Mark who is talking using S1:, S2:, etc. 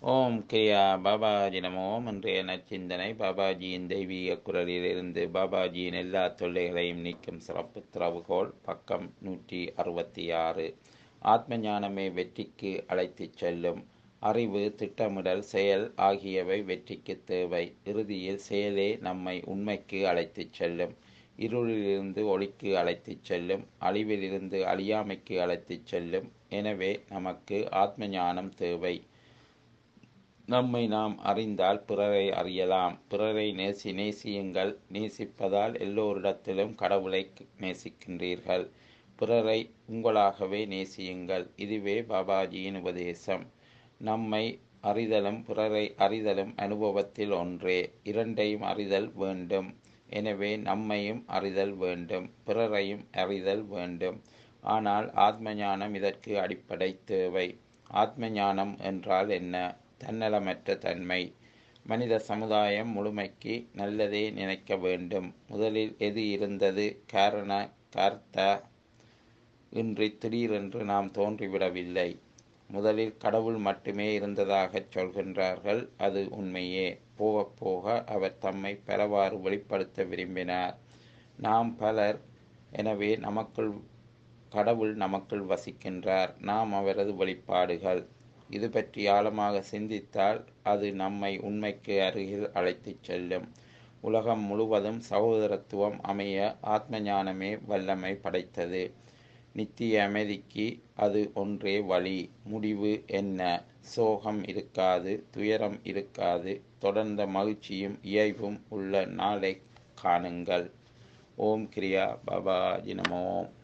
S1: ஓம் கிரியா பாபாஜி நமோம் இன்றைய நற்சிந்தனை பாபாஜியின் தெய்வீக குரலிலிருந்து பாபாஜியின் எல்லா தொல்லைகளையும் நீக்கும் சிறப்பு திறவுகோல் பக்கம் நூற்றி அறுபத்தி ஆறு ஆத்ம ஞானமே வெற்றிக்கு அழைத்துச் செல்லும் அறிவு திட்டமிடல் செயல் ஆகியவை வெற்றிக்கு தேவை இறுதியில் செயலே நம்மை உண்மைக்கு அழைத்துச் செல்லும் இருளிலிருந்து ஒளிக்கு அழைத்துச் செல்லும் அழிவிலிருந்து அழியாமைக்கு அழைத்துச் செல்லும் எனவே நமக்கு ஆத்ம ஞானம் தேவை நம்மை நாம் அறிந்தால் பிறரை அறியலாம் பிறரை நேசி நேசியுங்கள் நேசிப்பதால் எல்லோரிடத்திலும் கடவுளை நேசிக்கின்றீர்கள் பிறரை உங்களாகவே நேசியுங்கள் இதுவே பாபாஜியின் உபதேசம் நம்மை அறிதலும் பிறரை அறிதலும் அனுபவத்தில் ஒன்றே இரண்டையும் அறிதல் வேண்டும் எனவே நம்மையும் அறிதல் வேண்டும் பிறரையும் அறிதல் வேண்டும் ஆனால் ஆத்ம ஞானம் இதற்கு அடிப்படை தேவை ஆத்ம ஞானம் என்றால் என்ன தன்னலமற்ற தன்மை மனித சமுதாயம் முழுமைக்கு நல்லதே நினைக்க வேண்டும் முதலில் எது இருந்தது காரண கர்த்தா இன்றி திடீரென்று நாம் தோன்றிவிடவில்லை முதலில் கடவுள் மட்டுமே இருந்ததாகச் சொல்கின்றார்கள் அது உண்மையே போக போக அவர் தம்மை பலவாறு வெளிப்படுத்த விரும்பினார் நாம் பலர் எனவே நமக்குள் கடவுள் நமக்குள் வசிக்கின்றார் நாம் அவரது வெளிப்பாடுகள் இது பற்றி ஆழமாக சிந்தித்தால் அது நம்மை உண்மைக்கு அருகில் அழைத்துச் செல்லும் உலகம் முழுவதும் சகோதரத்துவம் அமைய ஆத்ம ஞானமே வல்லமை படைத்தது நித்திய அமைதிக்கு அது ஒன்றே வழி முடிவு என்ன சோகம் இருக்காது துயரம் இருக்காது தொடர்ந்த மகிழ்ச்சியும் இயைவும் உள்ள நாளை காணுங்கள் ஓம் கிரியா பாபா ஜினமோம்